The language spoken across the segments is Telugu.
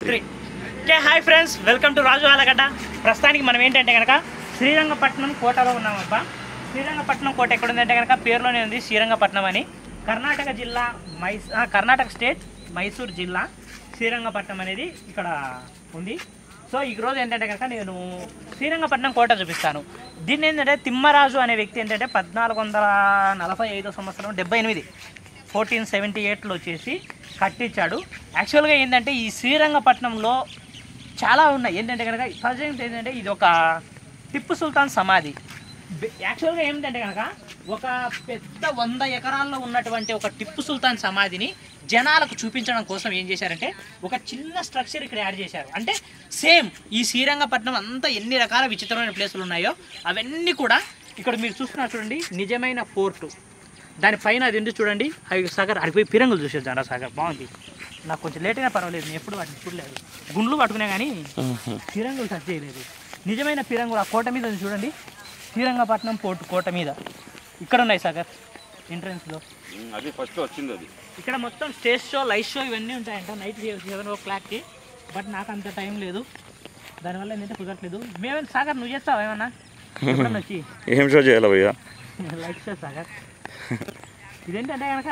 Three okay hi friends welcome to Raju ఆలగడ్డ ప్రస్తుతానికి మనం ఏంటంటే కనుక శ్రీరంగపట్నం కోటలో ఉన్నామబ్బా శ్రీరంగపట్నం కోట ఎక్కడ ఉందంటే కనుక పేరులోనే ఉంది శ్రీరంగపట్నం అని కర్ణాటక జిల్లా మైస్ ఆ, కర్ణాటక స్టేట్ మైసూర్ జిల్లా శ్రీరంగపట్నం అనేది ఇక్కడ ఉంది సో ఈ రోజు ఏంటంటే కనుక నేను శ్రీరంగపట్నం కోట చూపిస్తాను దీన్ని ఏంటంటే తిమ్మరాజు అనే వ్యక్తి ఏంటంటే పద్నాలుగు వందల నలభై ఐదో సంవత్సరం డెబ్బై ఎనిమిది ఫోర్టీన్ సెవెంటీ ఎయిట్లో వచ్చేసి కట్టించాడు యాక్చువల్గా ఏంటంటే ఈ శ్రీరంగపట్నంలో చాలా ఉన్నాయి ఏంటంటే కనుక ప్రజెంట్ ఏంటంటే ఇది ఒక టిప్పు సుల్తాన్ సమాధి బె- యాక్చువల్గా ఏంటంటే కనుక ఒక పెద్ద వంద ఎకరాల్లో ఉన్నటువంటి ఒక టిప్పు సుల్తాన్ సమాధిని జనాలకు చూపించడం కోసం ఏం చేశారంటే ఒక చిన్న స్ట్రక్చర్ ఇక్కడ యాడ్ చేశారు అంటే సేమ్ ఈ శ్రీరంగపట్నం అంతా ఎన్ని రకాల విచిత్రమైన ప్లేసులు ఉన్నాయో అవన్నీ కూడా ఇక్కడ మీరు చూస్తున్నారు చూడండి నిజమైన పోర్టు దానిపైన అది ఉంది చూడండి అవి సాగర్ అడిపోయి పిరంగులు చూసేద్దాం రా సాగర్ బాగుంది నాకు కొంచెం లేట్గా పర్వాలేదు నేను ఎప్పుడు వాటిని చూడలేదు గుండ్లు పట్టుకునే కానీ పిరంగులు టచ్ చేయలేదు నిజమైన పిరంగులు ఆ కోట మీద ఉంది చూడండి శ్రీరంగపట్నం పోర్టు కోట మీద ఇక్కడ ఉన్నాయి సాగర్ ఎంట్రన్స్లో ఉమ్, అది ఫస్ట్ వచ్చింది అది ఇక్కడ మొత్తం స్టేజ్ షో లైట్ షో ఇవన్నీ ఉంటాయంట నైట్ సెవెన్ ఓ క్లాక్కి బట్ నాకు అంత టైం లేదు దానివల్ల ఏంటంటే కుదరట్లేదు మేము సాగర్ నువ్వు చేస్తావా ఏమన్నా ఎప్పుడన్నా వచ్చి ఏం షో చేయాలి భయ్యా లైక్ షో సాగర్ ఇదేంటంటే కనుక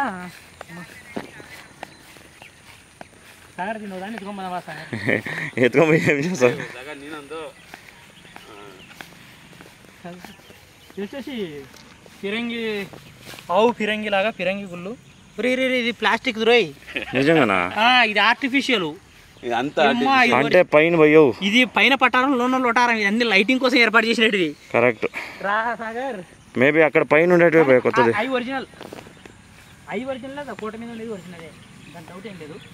సాగర్ తిన్నావు దాన్ని ఎత్తుకోమదా సాగర్ ఎత్తుకోమో ఏం చేస్తావు ఇది వచ్చేసి ఫిరంగి ఆవు ఫిరంగి లాగా ఫిరంగి గుళ్ళు రే రే రే, ఇది ప్లాస్టిక్ రోయ్ నిజంగానా ఇది ఆర్టిఫిషియల్ అంతా అంటే పైన భయ్యో ఇది పైన పట్టారం లోన లోటారం ఇది అన్ని లైటింగ్ కోసం ఏర్పాటు చేసినట్టు ఇది కరెక్ట్ రా సాగర్ మేబీ అక్కడ పైన ఉండేటివే భయ్యా కొత్తది ఐ ఒరిజినల్ ఐ ఒరిజినల్ లేదా కోట మీద ఉండేది ఒరిజినల్ దాని డౌట్ ఏం లేదు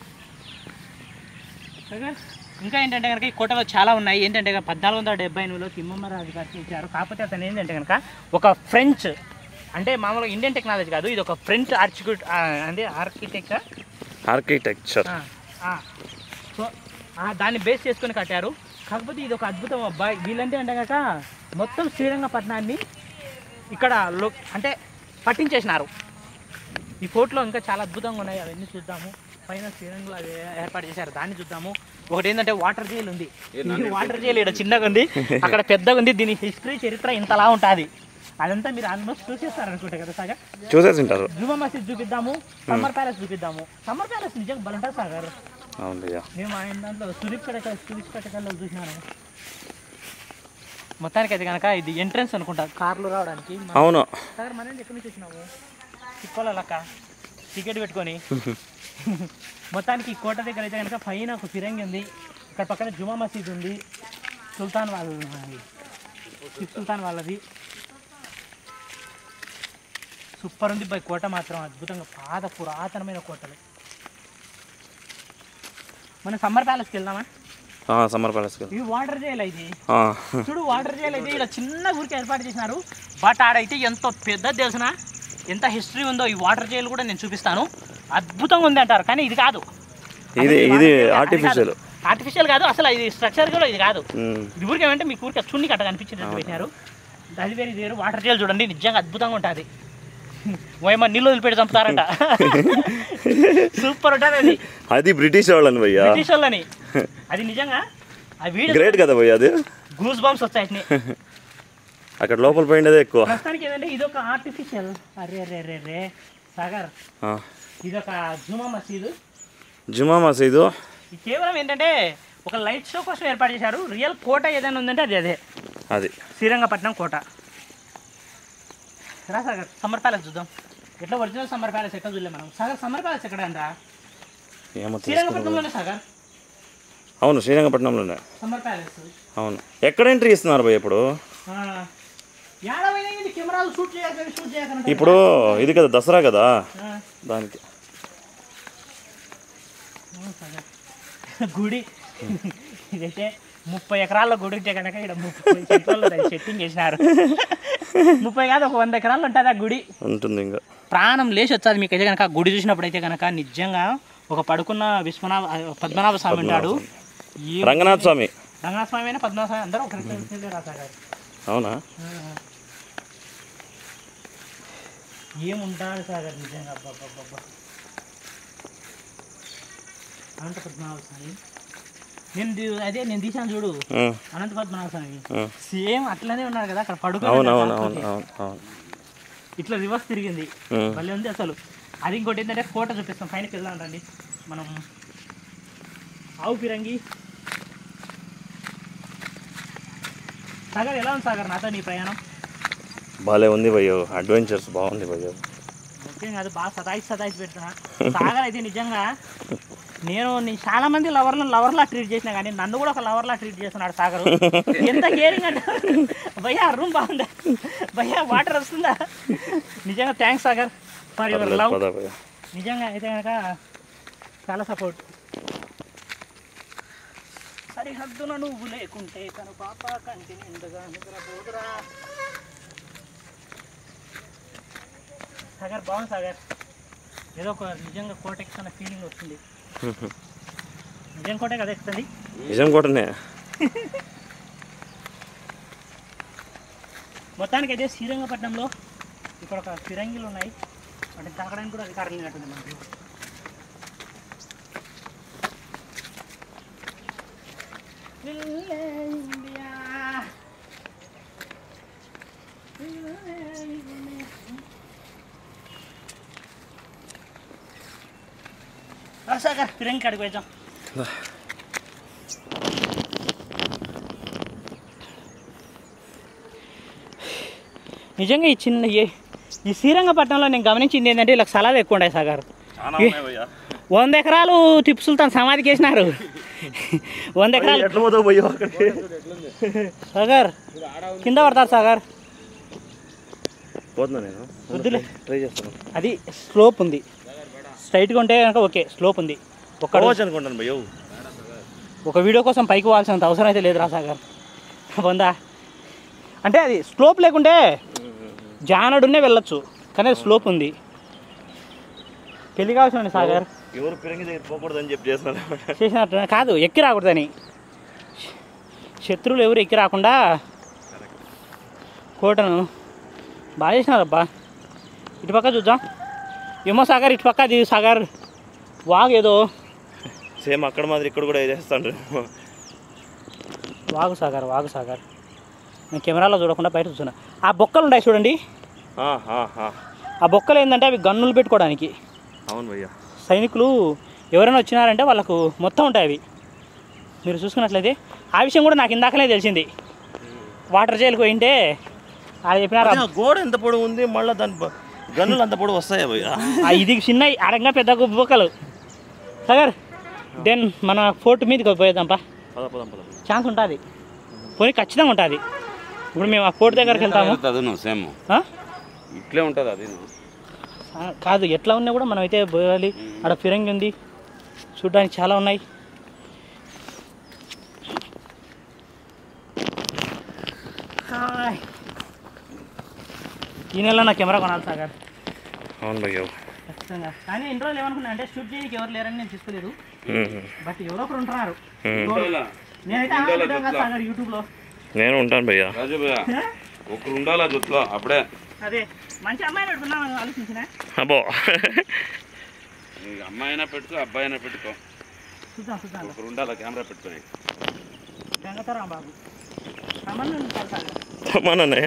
సాగర్ ఇంకా ఏంటంటే కనుక ఈ కోటలో చాలా ఉన్నాయి ఏంటంటే కనుక పద్నాలుగు వందల డెబ్బై ఎనిమిదిలో తిమ్మమ్మరాజు కట్టించారు కాకపోతే అతను ఏంటంటే కనుక ఒక ఫ్రెంచ్ అంటే మామూలుగా ఇండియన్ టెక్నాలజీ కాదు ఇది ఒక ఫ్రెంచ్ ఆర్చిక్యూట్ అంటే ఆర్కిటెక్చర్ ఆర్కిటెక్చర్ సో ఆ దాన్ని బేస్ చేసుకొని కట్టారు కాకపోతే ఇది ఒక అద్భుతం అబ్బాయి వీళ్ళంటే అంటే కనుక మొత్తం శ్రీరంగపట్నాన్ని ఇక్కడ లో అంటే పట్టించేసినారు ఈ ఫోటోలో ఇంకా చాలా అద్భుతంగా ఉన్నాయి అవన్నీ చూద్దాము పైన శ్రీరంగంలో అది ఏర్పాటు చేశారు దాన్ని చూద్దాము ఒకటి ఏంటంటే వాటర్ జైల్ ఉంది ఈ వాటర్ జైల్ ఇక్కడ చిన్నగా ఉంది అక్కడ పెద్దగా ఉంది దీని హిస్టరీ చరిత్ర ఇంతలా ఉంటుంది అదంతా మీరు ఆల్మోస్ట్ చూసేస్తారు అనుకుంటా కదా సాగర్ చూసేసి ఉంటారు జుమా మసీద్ చూపిద్దాము సమ్మర్ ప్యాలెస్ చూపిద్దాము సమ్మర్ ప్యాలెస్ నిజంగా బలంటా సాగర్ అవును భయ్యా మేము ఆయన దాంట్లో సురిప్ కటక సురిప్ కటకల్లో చూసినాను మొత్తానికి అయితే కనుక ఇది ఎంట్రన్స్ అనుకుంటా కార్లు రావడానికి అవును సార్ మన ఎక్కడి నుంచి వచ్చినావు తిప్పాల లెక్క టికెట్ పెట్టుకొని మొత్తానికి ఈ కోట దగ్గర అయితే కనుక పైన ఒక ఫిరంగి ఉంది ఇక్కడ పక్కన జుమా మసీద్ ఉంది సుల్తాన్ వాళ్ళ టిప్ సుల్తాన్ వాళ్ళది సూపర్ ఉంది బై కోట మాత్రం అద్భుతంగా పాత పురాతనమైన కోటలు మనం సమ్మర్ ప్యాలెస్కి వెళ్దామా సమ్మర్ ప్యాలెస్ ఇవి వాటర్ జైల్ ఇది చూడు వాటర్ జైల్ అయితే ఇలా చిన్న ఊరికి ఏర్పాటు చేసినారు బట్ ఆడైతే ఎంతో పెద్ద తెలిసిన ఎంత హిస్టరీ ఉందో ఈ వాటర్ జైల్ కూడా నేను చూపిస్తాను అద్భుతంగా ఉంది అంటారు కానీ ఇది కాదు ఇది ఇది ఆర్టిఫిషియల్ ఆర్టిఫిషియల్ కాదు అసలు ఇది స్ట్రక్చర్ కూడా ఇది కాదు ఇది ఊరికి ఏమంటే మీకు ఊరికి చున్ని కట్ట కనిపించినట్టు పెట్టినారు అది వేరే ఇది వేరు వాటర్ జైల్ చూడండి నిజంగా అద్భుతంగా ఉంటుంది ఓయమ్మ నీళ్ళు వదిలిపెట్టి చంపుతారంట సూపర్ ఉంటుంది అది అది బ్రిటిష్ వాళ్ళని భయ్యా బ్రిటిష్ వాళ్ళని అది నిజంగా ఆ వీడియో గ్రేట్ కదా భయ్యా అది గూస్ బాంబ్స్ వచ్చాయి అక్కడ లోపల పోయినదే ఎక్కువ ప్రస్తుతానికి ఏంటంటే ఇది ఒక ఆర్టిఫిషియల్ అరే అరే అరే రే సాగర్ ఆ. ఇది ఒక జుమా మసీదు జుమా మసీదు ఇది కేవలం ఏంటంటే ఒక లైట్ షో కోసం ఏర్పాటు చేశారు రియల్ కోట ఏదైనా ఉందంటే అది అదే అది శ్రీరంగపట్నం కోట రా సాగర్ సమ్మర్ ప్యాలెస్ చూద్దాం ఎట్లా ఒరిజినల్ సమ్మర్ ప్యాలెస్ ఎట్లా చూడలే మనం సాగర్ సమ్మర్ ప్యాలెస్ ఎక్కడ అంట ఏమో తెలుసుకో శ్రీరంగపట్నంలోనే సాగర్ అవును శ్రీరంగపట్నంలోనే సమ్మర్ ప్యాలెస్ అవును ఎక్కడ ఎంట్రీ ఇస్తున్నారు భయ్య ఇప్పుడు ఏడవైనా ఇది కెమెరాలు షూట్ చేయకండి షూట్ చేయకండి ఇప్పుడు ఇది కదా దసరా కదా దానికి అవును సాగర్. గుడి ఇదైతే ముప్పై ఎకరాల గుడి ఉంటే కనుక ఇక్కడ ముప్పై చెట్లలో సెట్టింగ్ చేసినారు ముప్పై కాదు ఒక వంద ఎకరాలు ఉంటుంది ఆ గుడి ఉంటుంది ఇంకా ప్రాణం లేచి వచ్చేది మీకు అయితే కనుక ఆ గుడి చూసినప్పుడు అయితే కనుక నిజంగా ఒక పడుకున్న విశ్వనాథ పద్మనాభ స్వామి ఉంటాడు ఏ రంగనాథ్ స్వామి రంగనాథ స్వామి అయినా పద్మనాభ స్వామి అందరూ ఒక రాసాగారు అవునా ఏముంటాడు సాగర్ నిజంగా అబ్బాబ్బాబ్బా అనంత పద్మనాభ స్వామి నేను ది- అదే నేను తీసాను చూడు ఆ, అనంత పద్మనాభ స్వామి ఆ. సేమ్ అట్లనే ఉన్నాడు కదా అక్కడ పడుకో అవును అవును అవును అవును అవును ఇట్లా రివర్స్ తిరిగింది ఉమ్. మళ్ళీ ఉంది అసలు అది ఇంకోటి ఏంటంటే ఫోటో చూపిస్తాం పైనకి వెళ్దాం రండి మనం ఆవు పిరంగి సాగర్ ఎలా ఉంది సాగర్ నాతో నీ ప్రయాణం బాలే ఉంది భయ్యో అడ్వెంచర్స్ బాగుంది భయ్యో ముఖ్యంగా అది బాగా సతాయిసి సతాయిసి పెడుతున్నా సాగర్ అయితే నిజంగా నేను నీ చాలా మంది లవర్లను లవర్లా ట్రీట్ చేసినా కానీ నన్ను కూడా ఒక లవర్లా ట్రీట్ చేస్తున్నాడు సాగర్ ఎంత కేరింగ్ అంటే భయ్యా రూమ్ బాగుందా భయ్యా వాటర్ వస్తుందా నిజంగా థ్యాంక్స్ సాగర్ ఫర్ యువర్ పర్లేదు, లవ్ పద భయ్యా నిజంగా అయితే కనుక చాలా సపోర్ట్ సరిహద్దున నువ్వు లేకుంటే తను పాప కంటి నిండుగా నిద్రపోదురా సాగర్ బాగుంది సాగర్ ఏదో ఒక నిజంగా కోట ఎక్కుతున్న ఫీలింగ్ వస్తుంది నిజం కోటే కదా ఎక్కుతుంది నిజం కూడానే మొత్తానికి అయితే శ్రీరంగపట్నంలో ఇక్కడ ఒక ఫిరంగిలు ఉన్నాయి వాటిని తాకడానికి కూడా అధికారం లేనట్టుంది మనకి విల్లే ఇండియా. విల్లే ఇండియా. రా సాగర్ ఫిరంగి కాడికి పోయిద్దాం నిజంగా ఈ చిన్న ఏ- ఈ శ్రీరంగపట్నంలో నేను గమనించింది ఏంటంటే ఇలా స్థలాలు ఎక్కువ ఉన్నాయి సాగర్ చాలా ఏ- ఉన్నాయి భయ్యా వంద ఎకరాలు టిప్పు సుల్తాన్ సమాధికి వేసినారు వంద ఎకరాలు ఎట్లా పోతావు భయ్యో అక్కడికి సాగర్ కింద పడతారు సాగర్ పోతున్నా నేను వద్దులే ట్రై చేస్తాను అది స్లోప్ ఉంది స్ట్రైట్గా ఉంటే కనుక ఓకే స్లోప్ ఉంది ఒక్క పోవచ్చు అనుకుంటాను భయ్యో ఒక వీడియో కోసం పైకి పోవాల్సినంత అవసరం అయితే లేదు రా సాగర్ వందా అంటే అది స్లోప్ లేకుంటే జానడునే వెళ్ళొచ్చు కానీ అది స్లోప్ ఉంది పెళ్లి కావాల్సిన సాగర్ ఎవరు పిరంగి దగ్గర పోకూడదని చెప్పి చేస్తున్నారు చేసినట్టు కాదు ఎక్కి రాకూడదని శత్రువులు ఎవరు ఎక్కి రాకుండా కోటను బాగా చేసినారబ్బా ఇటుపక్క చూద్దాం ఏమో సాగర్ ఇటుపక్క అది సాగర్ వాగు ఏదో సేమ్ అక్కడ మాదిరి ఇక్కడ కూడా చేస్తాండ్రు వాగు సాగర్ వాగు సాగర్ నేను కెమెరాలో చూడకుండా బయట చూస్తున్నా ఆ బొక్కలు ఉన్నాయి చూడండి ఆ, ఆ, ఆ. ఆ బొక్కలు ఏంటంటే అవి గన్నులు పెట్టుకోవడానికి అవును భయ్యా సైనికులు ఎవరైనా వచ్చినారంటే వాళ్ళకు మొత్తం ఉంటాయి అవి మీరు చూసుకున్నట్లయితే ఆ విషయం కూడా నాకు ఇందాకనే తెలిసింది వాటర్ జైలుకి పోయింటే అది చెప్పినారు అదే ఆ గోడ ఎంత పొడవు ఉంది మళ్ళీ దాని బ- గన్నులు అంత పొడవు వస్తాయా భయ్యా ఆ ఇది చిన్న అడంగా పెద్ద బొక్కలు సాగర్ దెన్ మన ఫోర్ట్ మీదకి పోయేద్దాంపా పద పదం పద ఛాన్స్ ఉంటుంది పోనీ ఖచ్చితంగా ఉంటుంది ఇప్పుడు మేము ఆ ఫోర్ట్ దగ్గరికి వెళ్తాము అదును సేమ్ ఆ? ఇట్లే ఉంటుంది అది ఆ, కాదు ఎట్లా ఉన్నా కూడా మనం అయితే పోయాలి ఆడ ఫిరంగి ఉంది చూడడానికి చాలా ఉన్నాయి హాయ్. ఈ నెలలో నా కెమెరా కొనాలి సాగర్ అవును భయ్యో ఖచ్చితంగా కానీ ఎన్ని రోజులు ఏమనుకున్నా అంటే షూట్ చేయడానికి ఎవరు లేరని నేను తీసుకోలేదు మ్మ్. బట్ ఎవరో ఒకరు ఉంటున్నారు మ్మ్. నేనైతే ఆలోచించాను కదా సాగర్ యూట్యూబ్లో నేను ఉంటాను భయ్యా రాజు భయ్య ఒకరు ఉండాలా జొత్తులో అప్పుడే అదే మంచి అమ్మాయిని పెట్టుకున్నాను ఆలోచించిన అబ్బో నీకు అమ్మాయి అయినా పెట్టుకో అబ్బాయి అయినా పెట్టుకో చూద్దాం చూద్దాం ఒకరు ఉండాలా కెమెరా పెట్టుకొని గంగతరాం బాబు సంబంధం ఉంటారు సాగర్ సమాననే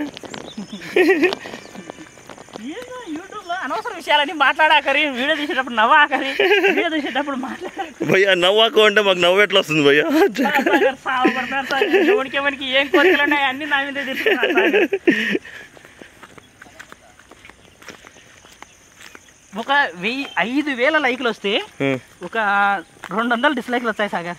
ఏందో యూట్యూబ్లో అనవసర విషయాలన్నీ మాట్లాడాకరి వీడియో తీసేటప్పుడు నవ్వాకరి వీడియో తీసేటప్పుడు మాట్లాడాకరి భయ్యా నవ్వాకు అంటే మాకు నవ్వు ఎట్లా వస్తుంది భయ్యా సావపడతారు సార్ ఎవరికి ఎవరికి ఏం కోరికలు ఉన్నాయి అన్ని నా మీద తిరుగుతున్నారు సార్. ఒక వెయ్యి ఐదు వేల లైకులు వస్తే మ్మ్. ఒక రెండు వందలు డిస్లైక్లు వచ్చాయి సాగర్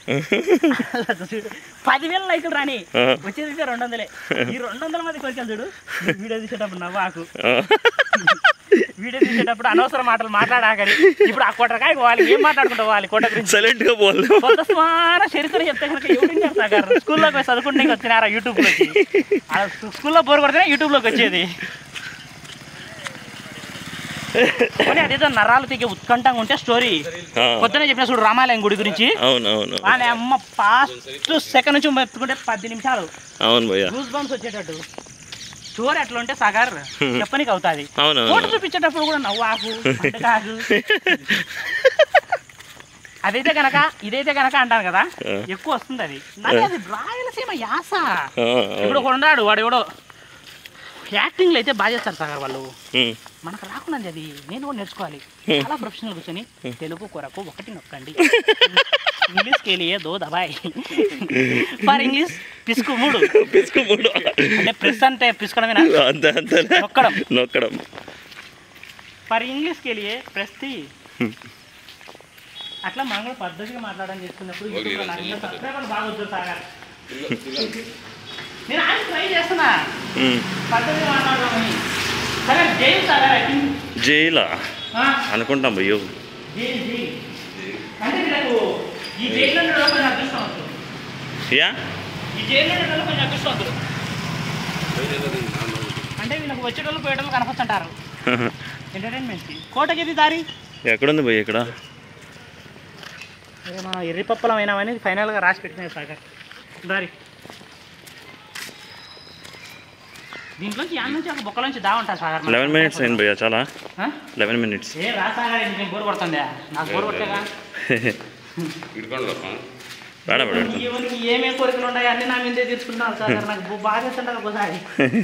పదివేల లైకులు రాని ఆ. వచ్చేది అయితే రెండు వందలే ఈ రెండు వందల మంది కోరికలు చూడు వీడియో తీసేటప్పుడు నవ్వాకు ఆ. వీడియో తీసేటప్పుడు అనవసర మాటలు మాట్లాడాకని ఇప్పుడు ఆ కోటకాయ పోవాలి ఏం మాట్లాడుకుంటూ పోవాలి కోట గురించి సైలెంట్ గా పోలే కొత్త సుమార చరిత్ర చెప్తే కనుక ఎవరు సాగర్ స్కూల్లోకి పోయి చదువుకుంటే వచ్చినారా యూట్యూబ్లోకి ఆ స్కూల్లో బోర్ కొడితే యూట్యూబ్లోకి వచ్చేది కానీ అదేదో నరాలు తీగే ఉత్కంఠంగా ఉంటే స్టోరీ ఆ. పొద్దునే చెప్పిన చూడు రామాలయం గుడి గురించి అవును అవును వాళ్ళ అమ్మ ఫాస్ట్ సెకండ్ నుంచి మెత్తుకుంటే పది నిమిషాలు అవును భయ్యా గూస్ బంప్స్ వచ్చేటట్టు స్టోరీ ఎట్లా ఉంటే సాగర్ చెప్పనీకి అవుతుంది అవును ఫోటో అవును చూపించేటప్పుడు కూడా నవ్వాకు కాదు అదైతే కనుక ఇదైతే కనుక అంటాను కదా ఆ. ఎక్కువ వస్తుంది అది నాకు అది రాయలసీమ యాస ఆ, ఇప్పుడు ఒకడు ఉన్నాడు వాడు ఎవడో యాక్టింగ్లు అయితే బాగా చేస్తారు సార్ వాళ్ళు ఉమ్, మనకు రాకుండా అది నేను కూడా నేర్చుకోవాలి చాలా ప్రొఫెషనల్ కూర్చొని తెలుగు కొరకు ఒకటి నొక్కండి ఇంగ్లీష్ కేలియే దో దబాయ్ ఫర్ ఇంగ్లీష్ పిసుకు మూడు పిసుకు మూడు అంటే ప్రెస్ అంటే పిసుకోవడమేనా అంతే అంతే నొక్కడం నొక్కడం ఫర్ ఇంగ్లీష్ కేలియే ప్రెస్ తి అట్లా మనం కూడా పద్ధతిగా మాట్లాడడం చేస్తున్నప్పుడు ఓకే, ఇప్పుడు నాకు ఈరోజు ఇంకా subscriber బాగా వద్దు సార్ నేను ఆయన ట్రై చేస్తున్నా ఉమ్, పద్ధతిగా మాట్లాడదామని సరే జైలు సార్ ఐ థింక్ జైలా అనుకుంటాం భయ్యో జైలు జైలు అంటే వీళ్ళకు ఈ జైల్లో ఉండడం కొంచెం అదృష్టం వస్తుంది యా ఈ జైల్లో ఉండడం కొంచెం అదృష్టం వస్తుంది అంటే వీళ్ళకి వచ్చేటోళ్ళు పోయేటోళ్ళు కనపస్తుంటారు ఎంటర్టైన్మెంట్కి కోటకి ఇది దారి ఎక్కడుంది భయ్య ఇక్కడ ఏ మన ఎర్రిపప్పలం అయినామని ఫైనల్గా రాసి పెట్టినాయి సాగర్ దారి దీంట్లోంచి యాడ్ నుంచి ఒక బొక్కలోంచి దా ఉంటా సాగర్ లెవెన్ మినిట్స్ అయింది భయ్య చాలా ఆ? లెవెన్ మినిట్స్ ఏ రా సాగర్ ఇంకేం బోర్ కొడుతుందా నాకు బోర్ కొట్టేగా ఇడుకోండి రాడ పెడతాం ఎవరికి ఏమేం కోరికలు ఉన్నాయి అన్ని నా మీదే తీర్చుకుంటున్నాను సాగర్ నాకు బు- బాగా చేస్తుంటారు ఒకసారి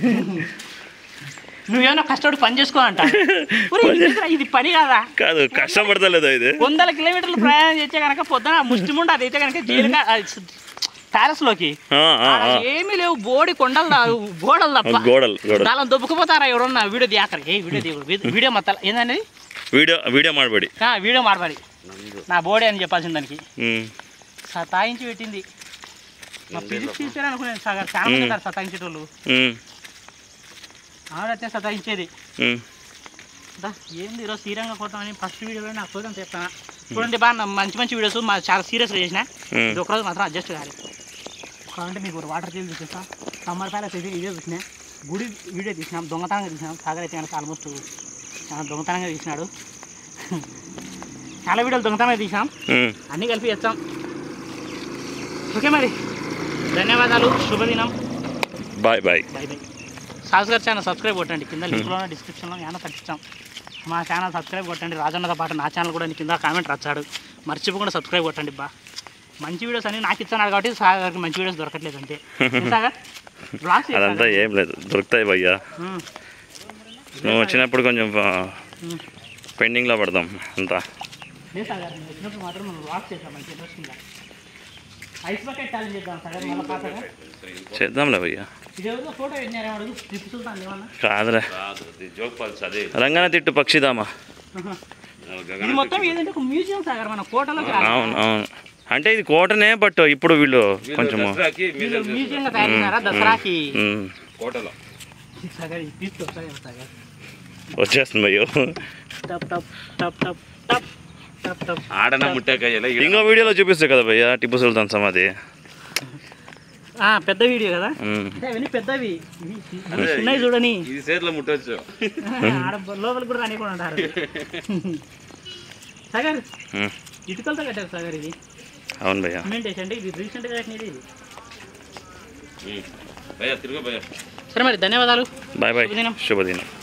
నువ్వేమో కష్టపడి పని చేసుకో అంట ఒరేయ్, ఇది ఇది పని కాదా కాదు కష్టపడతలేదు ఇది వందల కిలోమీటర్లు ప్రయాణం చేస్తే కనుక పొద్దున ముష్టిముండ అదైతే కనుక జైలుగా ప్యాలెస్ లోకి ఆ, ఆ, ఆడ ఆ. ఏమీ లేవు బోడి కొండలు రా- గోడలు తప్ప గోడలు గోడలు దాని దొబ్బుకుపోతారా ఎవరన్నా వీడియో తీయకరు ఏ వీడియో తీయ వీడియో మొత్తం ఏందండి వీడియో వీడియో ಮಾಡಬೇಡಿ ఆ, వీడియో మాడబడి నా బోడే అని చెప్పాల్సింది దానికి ಹ್ಮ್ సతాయించి పెట్టింది మా ఫిజిక్స్ టీచర్ అనుకునేది సాగర్ చాలా మంది ఉన్నారు సతాయించేటోళ్ళు ಹ್ಮ್ ఆవిడైతే సతాయించేది ಹ್ಮ್ దా, ఏంది ఈరోజు శ్రీరంగ కోటం అని ఫస్ట్ వీడియోలో నాకు కోసం చెప్తాను చూడండి బాగా నా మంచి మంచి వీడియోస్ మా చాలా సీరియస్గా చేసిన ಹ್ಮ್ ఇది ఒకరోజు మాత్రం అడ్జస్ట్ కాదు కావాలంటే మీకు వాటర్ చేసి చూపిస్తా సమ్మర్ ప్యాలెస్ అయితే ఇదే చూసిన గుడి వీడియో తీసినాం దొంగతనంగా తీసినాం సాగర్ అయితే కనుక ఆల్మోస్ట్ చాలా దొంగతనంగా తీసినాడు చాలా వీడియోలు దొంగతనంగా తీసినాం ಹ್ಮ್ అన్నీ కలిపి చేస్తాం ఓకే మరి ధన్యవాదాలు శుభదినం ಬಾಯ್ ಬಾಯ్ బై బై సాస్ గారు ఛానల్ సబ్స్క్రైబ్ కొట్టండి కింద లింక్లో డిస్క్రిప్షన్లో ఏమైనా తగ్గిస్తాం మా ఛానల్ సబ్స్క్రైబ్ కొట్టండి రాజన్నతో పాటు నా ఛానల్ కూడా కింద కామెంట్ రాచాడు మర్చిపోకుండా సబ్స్క్రైబ్ కొట్టండి బా మంచి వీడియోస్ అన్ని నాకు ఇస్తున్నాడు కాబట్టి సాగర్కి మంచి వీడియోస్ దొరకట్లేదు అంతే ఏం సాగర్ బ్లాగ్స్ అదంతా ఏం లేదు దొరుకుతాయి భయ్యా నువ్వు వచ్చినప్పుడు కొంచెం పెండింగ్లో పడదాం అంతా లేదు సాగర్ నేను వచ్చినప్పుడు మాత్రం మనం బ్లాగ్స్ చేద్దాం మంచి ఇంట్రెస్టింగ్గా ఐస్ బకెట్ ఛాలెంజ్ చేద్దాం సాగర్ మళ్ళీ పాతగా చేద్దాంలే భయ్యా ఇది ఎవరిదో ఫోటో పెట్టినారేమో అడుగు ట్రిప్ సుల్తాన్ ఏమన్నా కాదులే జోక్ పాల్స్ అదే రంగన తిట్టు పక్షిదామా ఆహా. ఇది గగన మొత్తం ఏదంటే ఒక మ్యూజియం సాగర్ మన కోటలోకి రాదు. అవును అవును అంటే ఇది కోటనే బట్ ఇప్పుడు వీళ్ళు కొంచెము దసరాకి వీళ్ళు మ్యూజియం మ్యూజియంగా తయారు చేశారా దసరాకి మ్మ్. కోటలో సాగర్ ఇది తీసుకొస్తా సాగర్ వచ్చేస్తుంది భయ్యో టప్ టప్ టప్ టప్ టప్ టప్ టప్ ఆడన ముట్టాకాయల ఇంకో వీడియోలో చూపిస్తాయి కదా భయ్యా టిప్పు సుల్తాన్ సమాధి ఆ, పెద్ద వీడియో కదా మ్మ్. అంటే అవన్నీ పెద్దవి ఇవి ఇవి చిన్నవి చూడని ఇది చేతిలో ముట్టొచ్చు ఆడ లోపలికి కూడా రానికుండా ఉంటారు సాగర్ మ్మ్. ఇటుకలతో కట్టారు సాగర్ ఇది అవును భయ్యా సిమెంట్ వేసి అంటే ఇది రీసెంట్గా కట్టినది ఇది భయ తిరుగు భయ సరే మరి ధన్యవాదాలు బాయ్ బాయ్ శుభదినం. శుభదినం